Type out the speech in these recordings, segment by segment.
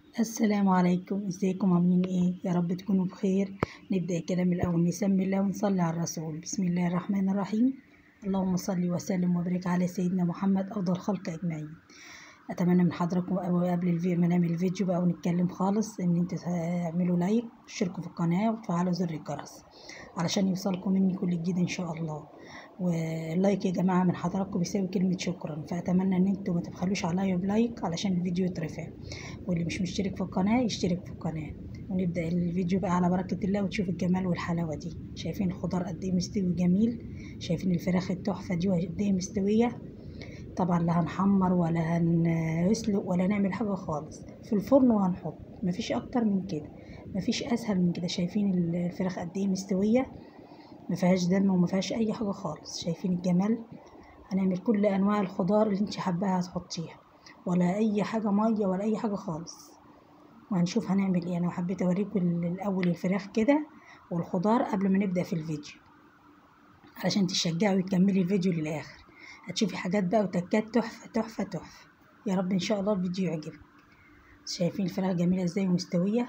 السلام عليكم ازيكم عاملين ايه يا رب تكونوا بخير نبدأ كده من الأول نسمي الله ونصلي على الرسول بسم الله الرحمن الرحيم اللهم صل وسلم وبارك على سيدنا محمد أفضل خلق أجمعين أتمنى من حضراتكم قبل الفي... ما نعمل الفيديو بقى ونتكلم خالص إن انتوا تعملوا لايك وتشتركوا في القناة وتفعلوا زر الجرس علشان يوصلكم مني كل جديد إن شاء الله واللايك يا جماعة من حضراتكم بيساوي كلمة شكرا فأتمنى إن انتوا ما تبخلوش عليا بلايك علشان الفيديو يترفع واللي مش مشترك في القناة يشترك في القناة ونبدأ الفيديو بقى على بركة الله وتشوف الجمال والحلاوة دي شايفين الخضار قد ايه مستوي جميل شايفين الفراخ التحفة دي قد ايه مستوية طبعا لا هنحمر ولا هنسلق ولا نعمل حاجة خالص في الفرن وهنحط مفيش أكتر من كده مفيش أسهل من كده شايفين الفراخ قد ايه مستوية مفيهاش دم ومفيهاش أي حاجة خالص شايفين الجمال هنعمل كل أنواع الخضار اللي انت حباها هتحطيها ولا أي حاجة مية ولا أي حاجة خالص وهنشوف هنعمل ايه أنا حبيت أوريكم الأول الفراخ كده والخضار قبل ما نبدأ في الفيديو علشان تشجعوا وتكملي الفيديو للآخر هتشوفي حاجات بقى وتكات تحفة تحفة تحفة يا رب إن شاء الله الفيديو يعجبك شايفين الفراخ جميلة ازاي ومستوية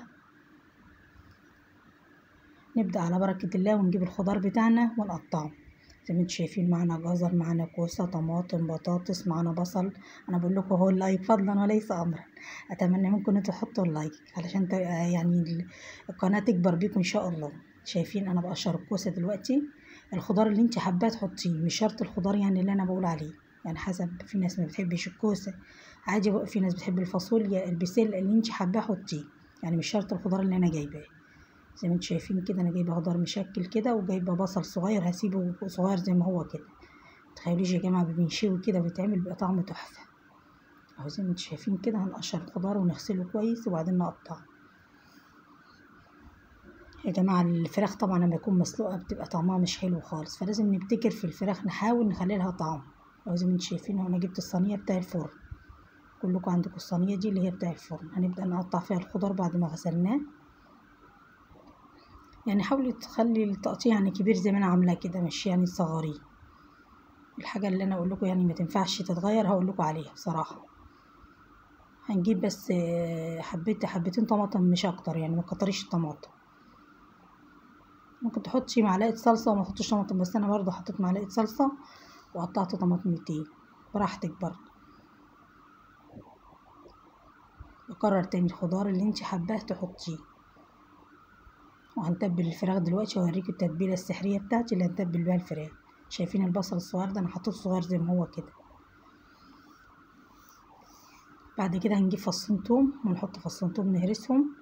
نبدأ على بركة الله ونجيب الخضار بتاعنا ونقطعه زي ما انتم شايفين معانا جزر معانا كوسة طماطم بطاطس معانا بصل انا بقول لكم هو اللايك فضلا وليس امرا اتمنى منكم انتوا تحطوا اللايك علشان يعني القناة تكبر بيكم ان شاء الله شايفين انا بقشر الكوسة دلوقتي الخضار اللي انت حباه تحطيه مش شرط الخضار يعني اللي انا بقول عليه يعني حسب في ناس ما بتحبش الكوسة عادي بقى في ناس بتحب الفاصوليا البسلة اللي انت حباه حطيه يعني مش شرط الخضار اللي انا جايباه زي ما انتم شايفين كده انا جايبه خضار مشكل كده وجايبه بصل صغير هسيبه صغير زي ما هو كده متخيلوش يا جماعه بنشوي كده بيتعمل بيبقى طعمه تحفه اهو زي ما انتم شايفين كده هنقشر الخضار ونغسله كويس وبعدين نقطعه يا جماعه الفراخ طبعا لما يكون مسلوقه بتبقى طعمها مش حلو خالص فلازم نبتكر في الفراخ نحاول نخلي لها طعم اهو زي ما انتم شايفين انا جبت الصينيه بتاع الفرن كلكم عندكم الصينيه دي اللي هي بتاع الفرن هنبدا نقطع فيها الخضار بعد ما غسلناه يعني حاولي تخلي التقطيع يعني كبير زي ما انا عاملاه كده مش يعني تصغريه الحاجه اللي انا اقول لكم يعني ما تنفعش تتغير هقول لكم عليها بصراحه هنجيب بس حبيت حبتين طماطم مش اكتر يعني ما تكتريش الطماطم ممكن تحطي معلقه صلصه وما تحطيش طماطم بس انا برضو حطيت معلقه صلصه وقطعت طماطمتين براحتك برضو بكرر تاني الخضار اللي انت حباه تحطيه وهنتبل الفراخ دلوقتي وهوريكم التتبيله السحريه بتاعتي اللي هنتبل بيها الفراخ شايفين البصل الصغير ده انا حطيته صغير زي ما هو كده بعد كده هنجيب فصين توم ونحط فصين توم نهرسهم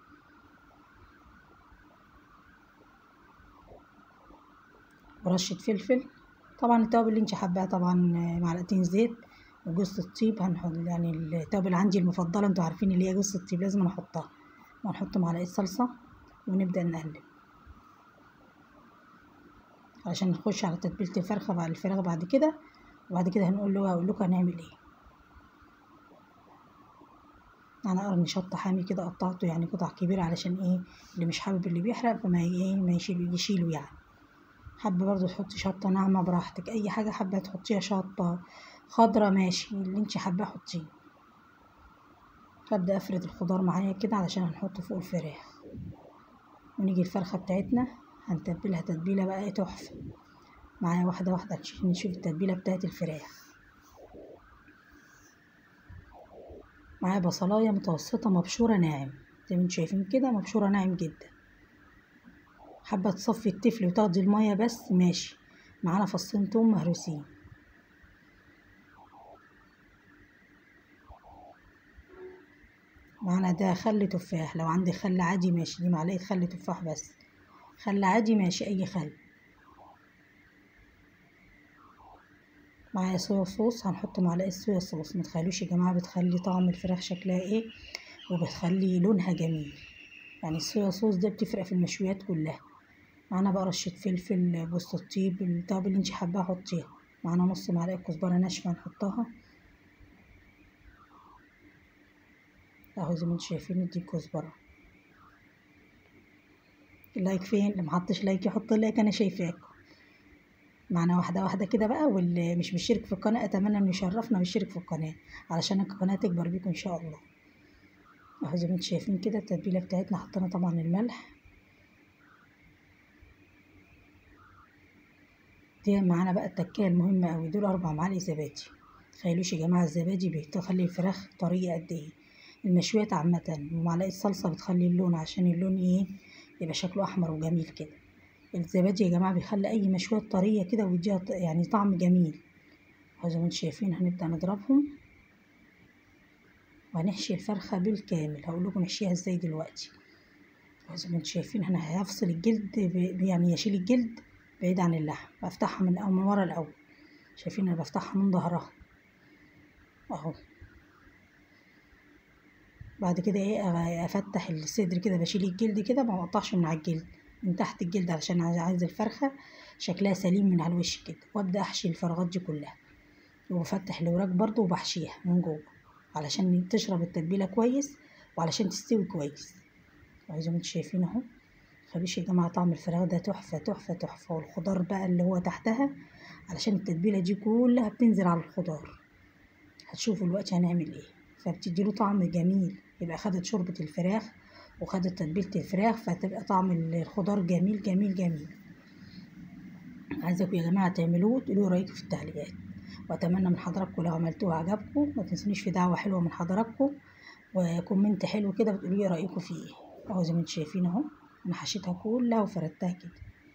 ورشه فلفل طبعا التوابل اللي انت حباها طبعا معلقتين زيت وجوز الطيب هنحط يعني التوابل عندي المفضله انتوا عارفين اللي هي جوز الطيب لازم احطها وهنحط معلقه صلصه ونبدأ نقلب عشان نخش على تتبيلة الفرخة بعد الفراخ بعد كده وبعد كده هنقول له هقول لكم هنعمل ايه انا قرن شطة حامي كده قطعته يعني قطع كبيرة علشان ايه اللي مش حابب اللي بيحرق فما ايه ما يشيله يشيله يعني حابة برضو تحطي شطة ناعمة براحتك اي حاجة حابة تحطيها شطة خضرة ماشي اللي انت حابة حطيه هبدأ افرد الخضار معايا كده علشان هنحطه فوق الفراخ ونيجي الفرخة بتاعتنا هنتبلها تتبيلة بقى تحفة معايا واحدة واحدة عشان نشوف التتبيلة بتاعت الفراخ معايا بصلاية متوسطة مبشورة ناعم زي ما انتم شايفين كده مبشورة ناعم جدا حابة تصفي التفل وتاخدي المية بس ماشي معانا فصين توم مهروسين معانا ده خل تفاح لو عندي خل عادي ماشي دي معلقة خل تفاح بس خل عادي ماشي أي خل معايا صويا صوص هنحط معلقة صويا صوص متخلوش يا جماعة بتخلي طعم الفراخ شكلها ايه وبتخلي لونها جميل يعني الصويا صوص ده بتفرق في المشويات كلها معانا بقى رشة فلفل جوز الطيب التوابل اللي انت حباها حطيها معانا نص معلقة كزبرة ناشفة هنحطها اهو زي ما انتم شايفين دي كزبرة اللايك فين اللي محطش لايك يحط لايك انا شايفاكم معنا واحدة واحدة كده بقى واللي مش مشترك في القناة اتمنى انه يشرفنا ويشترك في القناة علشان القناة تكبر بيكم ان شاء الله اهو زي ما انتم شايفين كده التتبيله بتاعتنا حطينا طبعا الملح دي معانا بقى التكايه المهمه قوي دول اربع معالق زبادي تخيلوش يا جماعه الزبادي بتخلي الفراخ طريه قد ايه المشويات عامه ومعلقه صلصه بتخلي اللون عشان اللون ايه يبقى شكله احمر وجميل كده الزبادي يا جماعه بيخلي اي مشويات طريه كده ويديها يعني طعم جميل اهو زي ما انتم شايفين هنبدا نضربهم وهنحشي الفرخه بالكامل هقول لكم نحشيها ازاي دلوقتي اهو زي ما انتم شايفين انا هفصل الجلد ب... يعني اشيل الجلد بعيد عن اللحم بفتحها من أو من ورا الاول شايفين انا بفتحها من ظهرها اهو بعد كده ايه افتح الصدر كده بشيل الجلد كده ما اقطعش من على الجلد من تحت الجلد علشان عايز الفرخه شكلها سليم من على الوش كده وابدا احشي الفراغات دي كلها وبفتح الوراك برضو وبحشيها من جوه علشان تشرب التتبيله كويس وعلشان تستوي كويس زي ما انتم شايفين اهو خليش يا جماعه طعم الفراخ ده تحفه تحفه تحفه والخضار بقى اللي هو تحتها علشان التتبيله دي كلها بتنزل على الخضار هتشوفوا دلوقتي هنعمل ايه فبتديله طعم جميل يبقى خدت شوربه الفراخ وخدت تتبيله الفراخ فتبقى طعم الخضار جميل جميل جميل عايزاكم يا جماعه تعملوه وتقولوا رايكم في التعليقات واتمنى من حضراتكم لو عملتوه عجبكم ما تنسونيش في دعوه حلوه من حضراتكم وكومنت حلو كده بتقولوا لي رايكم فيه ايه اهو زي ما انتم شايفين اهو انا حشيتها كلها وفردتها كده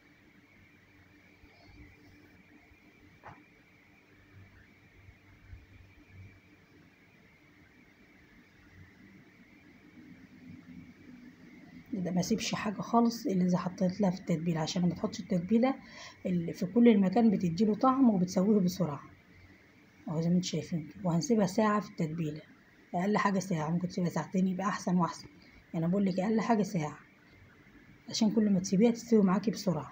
ده ما اسيبش حاجه خالص الا اذا حطيت لها في التتبيله عشان ما تحطش التتبيله اللي في كل المكان بتديله طعم وبتسويه بسرعه اهو زي ما انتم شايفين وهنسيبها ساعه في التتبيله اقل حاجه ساعه ممكن تسيبها ساعتين يبقى احسن واحسن يعني بقول لك اقل حاجه ساعه عشان كل ما تسيبيها تستوي معاكي بسرعه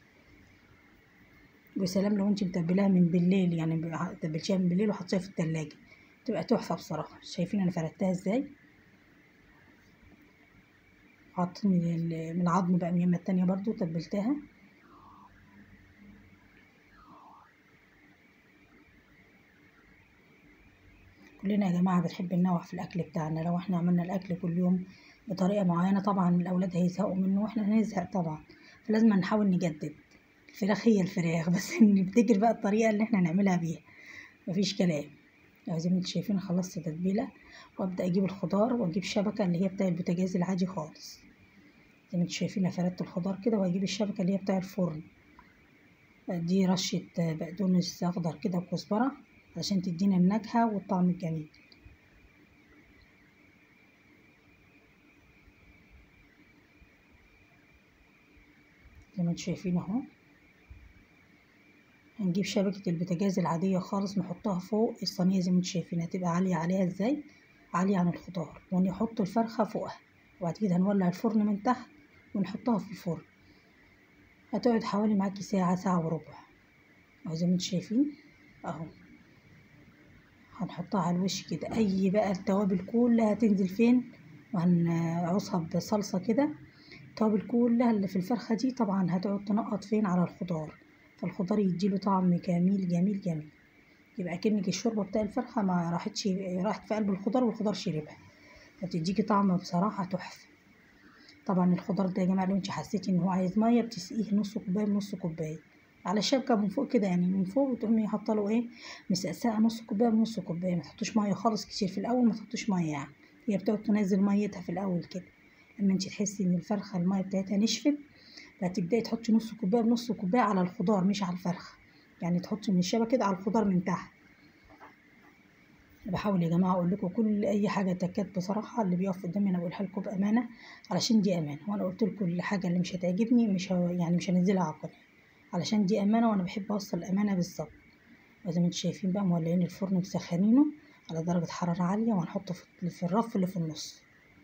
وسلام لو انت متبلاها من بالليل يعني تبلتيها من بالليل وحطيها في التلاجة تبقى تحفه بصراحه شايفين انا فردتها ازاي حطيت من العظم بقى من اليمه التانية برضو تبلتها كلنا يا جماعة بنحب ننوع في الأكل بتاعنا لو احنا عملنا الأكل كل يوم بطريقة معينة طبعا الأولاد هيزهقوا منه واحنا هنزهق طبعا فلازم نحاول نجدد الفراخ هي الفراخ بس نبتكر بقى الطريقة اللي احنا نعملها بيها مفيش كلام زي ما انتم شايفين خلصت تتبيلة وابدأ اجيب الخضار واجيب شبكة اللي هي بتاع البوتاجاز العادي خالص زي ما انتم شايفين فردت الخضار كده وهجيب الشبكة اللي هي بتاع الفرن دي رشة بقدونس أخضر كده وكزبرة عشان تدينا النكهة والطعم الجميل زي ما انتم شايفين اهو هنجيب شبكة البوتاجاز العادية خالص نحطها فوق الصينية زي ما انتم شايفين هتبقى عالية عليها ازاي عالية عن الخضار ونحط الفرخة فوقها وبعد كده هنولع الفرن من تحت ونحطها في الفرن هتقعد حوالي معاكي ساعة ساعة وربع اهو زي ما انتم شايفين اهو هنحطها على الوش كده اي بقى التوابل كلها هتنزل فين وهنعصها بصلصة كده التوابل كلها اللي في الفرخة دي طبعا هتقعد تنقط فين على الخضار فالخضار يديله طعم جميل جميل جميل يبقى كأنك الشوربة بتاع الفرخة ما راحتش راحت في قلب الخضار والخضار شربها فتديكي طعم بصراحة تحفة طبعا الخضار ده يا جماعة لو انت حسيتي ان هو عايز مية بتسقيه نص كوباية بنص كوباية على الشبكة من فوق كده يعني من فوق وتقومي حاطة له ايه مسقسقة نص كوباية بنص كوباية ما تحطوش مية خالص كتير في الأول ما تحطوش مية يعني هي بتقعد تنزل ميتها في الأول كده لما انت تحسي ان الفرخة المية بتاعتها نشفت فتبدأي تحطي نص كوباية بنص كوباية على الخضار مش على الفرخة يعني تحطي من الشبكة كده على الخضار من تحت بحاول يا جماعة أقول لكم كل أي حاجة تكات بصراحة اللي بيقف قدامي أنا بقولها لكم بأمانة علشان دي أمانة وأنا قلت لكم الحاجة اللي مش هتعجبني مش ه... يعني مش هنزلها على القناة علشان دي أمانة وأنا بحب أوصل الأمانة بالظبط وزي ما انتم شايفين بقى مولعين الفرن مسخنينه على درجة حرارة عالية وهنحطه في الرف اللي في النص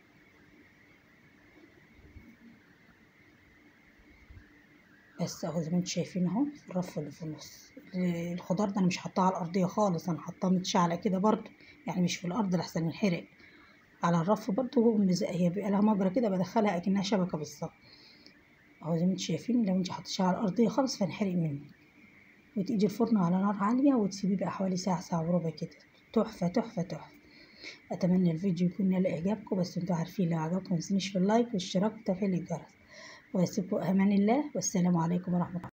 بس اهو زي ما انتم شايفين اهو في الرف اللي في النص الخضار ده انا مش حاطاه على الارضيه خالص انا حاطاه متشعلق كده برضو يعني مش في الارض لحسن ينحرق على الرف برضو هي بيبقى لها مجرى كده بدخلها اكنها شبكه بالظبط اهو زي ما انتم شايفين لو انت حطيتيها على الارضيه خالص فينحرق منك وتيجي الفرن على نار عاليه وتسيبيه بقى حوالي ساعه ساعه وربع كده تحفه تحفه تحفه اتمنى الفيديو يكون نال اعجابكم بس انتوا عارفين لو عجبكم متنسونيش في اللايك والاشتراك وتفعيل الجرس واسيبكم امان الله والسلام عليكم ورحمه الله